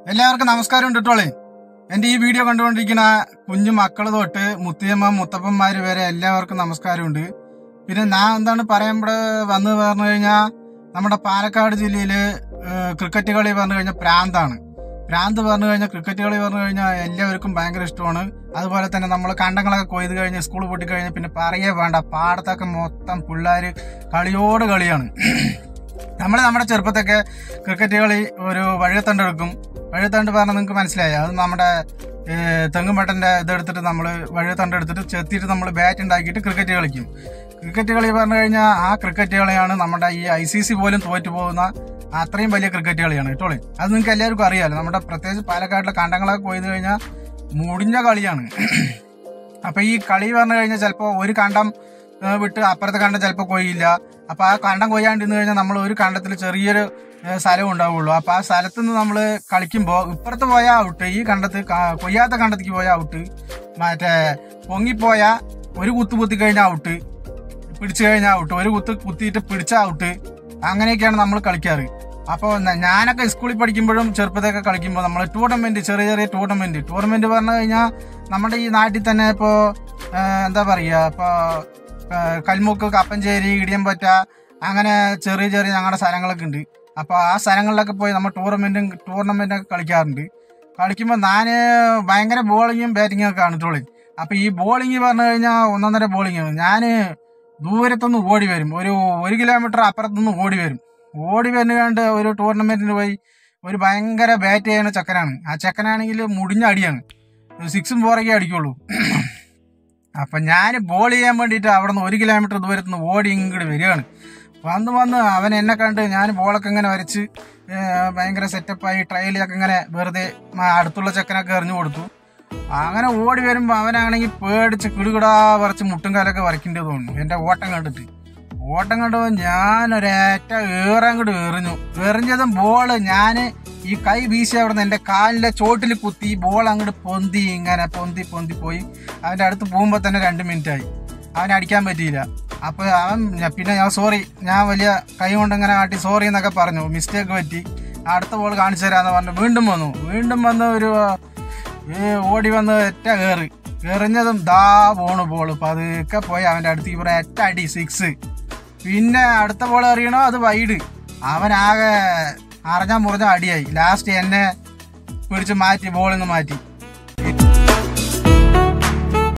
എല്ലാവർക്കും നമസ്കാരം കേട്ടോളേ എന്റെ ഈ വീഡിയോ കണ്ടുകൊണ്ടിരിക്കുന്ന കുഞ്ഞു മക്കൾ തൊട്ട് മുത്തിയമ്മ മുത്തപ്പന്മാര് വരെ എല്ലാവർക്കും നമസ്കാരമുണ്ട് പിന്നെ ഞാൻ എന്താണ് പറയുമ്പോൾ വന്ന് പറഞ്ഞു കഴിഞ്ഞാൽ നമ്മുടെ പാലക്കാട് ജില്ലയില് ഏഹ്, ക്രിക്കറ്റ് കളി പറഞ്ഞു കഴിഞ്ഞാൽ പ്രാന്താണ് പ്രാന്ത് പറഞ്ഞു കഴിഞ്ഞാൽ ക്രിക്കറ്റ് കളി പറഞ്ഞു കഴിഞ്ഞാൽ എല്ലാവർക്കും ഭയങ്കര ഇഷ്ടമാണ് അതുപോലെ തന്നെ നമ്മൾ കണ്ടങ്ങളൊക്കെ കൊയ്ത് കഴിഞ്ഞ് സ്കൂൾ പൊട്ടി കഴിഞ്ഞ് പിന്നെ പറയേ വേണ്ട പാടത്തൊക്കെ മൊത്തം പിള്ളേർ കളിയോട് കളിയാണ് നമ്മൾ നമ്മുടെ ചെറുപ്പത്തൊക്കെ ക്രിക്കറ്റ് കളി ഒരു വഴുതണ്ട് എടുക്കും വഴുതണ്ട് പറഞ്ഞാൽ നിങ്ങൾക്ക് മനസ്സിലായി അത് നമ്മുടെ തെങ്ങുമ്പട്ടൻ്റെ ഇതെടുത്തിട്ട് നമ്മൾ വഴുതണ്ട് എടുത്തിട്ട് ചെത്തിയിട്ട് നമ്മൾ ബാറ്റ് ഉണ്ടാക്കിയിട്ട് ക്രിക്കറ്റ് കളിക്കും ക്രിക്കറ്റ് കളി പറഞ്ഞു കഴിഞ്ഞാൽ ആ ക്രിക്കറ്റ് കളിയാണ് നമ്മുടെ ഈ ഐ സി സി പോലും തോറ്റു പോകുന്ന അത്രയും വലിയ ക്രിക്കറ്റ് കളിയാണ് കേട്ടോളി അത് നിങ്ങൾക്ക് എല്ലാവർക്കും അറിയാമല്ലോ നമ്മുടെ പ്രത്യേകിച്ച് പാലക്കാട്ടിലെ കണ്ടങ്ങളൊക്കെ കൊയ്ത് കഴിഞ്ഞാൽ മുടിഞ്ഞ കളിയാണ് അപ്പൊ ഈ കളി പറഞ്ഞു കഴിഞ്ഞാൽ ചിലപ്പോൾ ഒരു കണ്ടം ഏ, വിട്ട് അപ്പുറത്തെ കണ്ടം ചിലപ്പോൾ കൊയ്യില്ല അപ്പൊ ആ കണ്ടം കൊയ്യാണ്ടിരുന്ന് കഴിഞ്ഞാൽ നമ്മൾ ഒരു കണ്ടത്തിൽ ചെറിയൊരു ഏ, സ്ഥലം ഉണ്ടാവുള്ളൂ അപ്പൊ ആ സ്ഥലത്ത് നിന്ന് നമ്മൾ കളിക്കുമ്പോൾ ഇപ്പുറത്ത് പോയാൽ ഔട്ട് ഈ കണ്ടത്ത് ക- കൊയ്യാത്ത കണ്ടത്തേക്ക് പോയാൽ ഔട്ട് മറ്റേ പൊങ്ങിപ്പോയ ഒരു കുത്ത് കുത്തി കഴിഞ്ഞാൽ ഔട്ട് പിടിച്ചു കഴിഞ്ഞാൽ ഔട്ട് ഒരു കുത്ത് കുത്തിയിട്ട് പിടിച്ച ഔട്ട് അങ്ങനെയൊക്കെയാണ് നമ്മൾ കളിക്കാറ് അപ്പോൾ ഞാനൊക്കെ സ്കൂളിൽ പഠിക്കുമ്പോഴും ചെറുപ്പത്തൊക്കെ കളിക്കുമ്പോൾ നമ്മൾ ടൂർണമെന്റ് ചെറിയ ചെറിയ ടൂർണമെന്റ് ടൂർണമെന്റ് പറഞ്ഞു കഴിഞ്ഞാൽ നമ്മുടെ ഈ നാട്ടിൽ തന്നെ ഇപ്പോൾ എന്താ പറയുക ഇപ്പോൾ കൽമുക്ക് കപ്പഞ്ചേരി ഇടിയമ്പറ്റ അങ്ങനെ ചെറിയ ചെറിയ ഞങ്ങളുടെ സ്ഥലങ്ങളൊക്കെ ഉണ്ട് അപ്പോൾ ആ സ്ഥലങ്ങളിലൊക്കെ പോയി നമ്മൾ ടൂർണമെന്റും ടൂർണമെന്റൊക്കെ കളിക്കാറുണ്ട് കളിക്കുമ്പോൾ ഞാൻ ഭയങ്കര ബോളിങ്ങും ബാറ്റിങ്ങും ഒക്കെ ആണ് ടോളി അപ്പോൾ ഈ ബോളിങ് പറഞ്ഞു കഴിഞ്ഞാൽ ഒന്നൊന്നര ബോളിങ് ഞാൻ ദൂരത്തുനിന്ന് ഓടി വരും ഒരു ഒരു കിലോമീറ്റർ അപ്പുറത്തുനിന്ന് ഓടി വരും ഓടി വരുന്നുകൊണ്ട് ഒരു ടൂർണമെന്റിന് പോയി ഒരു ഭയങ്കര ബാറ്റ് ചെയ്യുന്ന ചെക്കനാണ് ആ ചെക്കനാണെങ്കിൽ മുടിഞ്ഞ അടിയാണ് സിക്സും ഫോറൊക്കെ അടിക്കുള്ളൂ അപ്പം ഞാൻ ബോൾ ചെയ്യാൻ വേണ്ടിയിട്ട് അവിടെ നിന്ന് ഒരു കിലോമീറ്റർ ദൂരത്ത് നിന്ന് ഓടി ഇങ്ങോട്ട് വരികയാണ് വന്ന് വന്ന് അവൻ എന്നെ കണ്ട് ഞാൻ ബോളൊക്കെ ഇങ്ങനെ വരച്ച് ഏ, ഭയങ്കര സെറ്റപ്പായി ട്രയലൊക്കെ ഇങ്ങനെ വെറുതെ മ- അടുത്തുള്ള ചെക്കനൊക്കെ എറിഞ്ഞു കൊടുത്തു അങ്ങനെ ഓടി വരുമ്പോൾ അവനാണെങ്കിൽ പേടിച്ച് കിടുകിടാ പറിച്ച് മുട്ടും കാലൊക്കെ വരയ്ക്കേണ്ടി തോന്നുന്നു എൻ്റെ ഓട്ടം കണ്ടിട്ട് ഓട്ടം കണ്ടപ്പോൾ ഞാൻ ഒരേറ്റ ഏറെ അങ്ങോട്ട് എറിഞ്ഞു എറിഞ്ഞതും ബോള് ഞാൻ ഈ കൈ വീശി അവിടെ നിന്ന് എൻ്റെ കാലിൻ്റെ ചോട്ടിൽ കുത്തി ബോൾ അങ്ങോട്ട് പൊന്തി ഇങ്ങനെ പൊന്തി പൊന്തി പോയി അവൻ്റെ അടുത്ത് പോകുമ്പോൾ തന്നെ രണ്ട് മിനിറ്റ് ആയി അവനെ അടിക്കാൻ പറ്റിയില്ല അപ്പോൾ അവൻ ഞാൻ- പിന്നെ ഞാൻ സോറി ഞാൻ വലിയ കൈ കൊണ്ട് ഇങ്ങനെ കാട്ടി സോറി എന്നൊക്കെ പറഞ്ഞു മിസ്റ്റേക്ക് പറ്റി അടുത്ത ബോൾ കാണിച്ചു തരാമെന്ന് പറഞ്ഞു വീണ്ടും വന്നു വീണ്ടും വന്ന് ഒരു ഏ, ഓടി വന്ന് ഒറ്റ കയറി എറിഞ്ഞതും ദാ പോണു ബോൾ പതുക്കെ പോയി അവൻ്റെ അടുത്ത് ഇവിടെ ഒറ്റ അടി സിക്സ് പിന്നെ അടുത്ത ബോൾ എറിയണോ അത് വൈഡ് അവനാകെ അറിഞ്ഞാ മുറിഞ്ഞ അടിയായി ലാസ്റ്റ് എന്നെ പിടിച്ച് മാറ്റി ബോളിൽ നിന്ന് മാറ്റി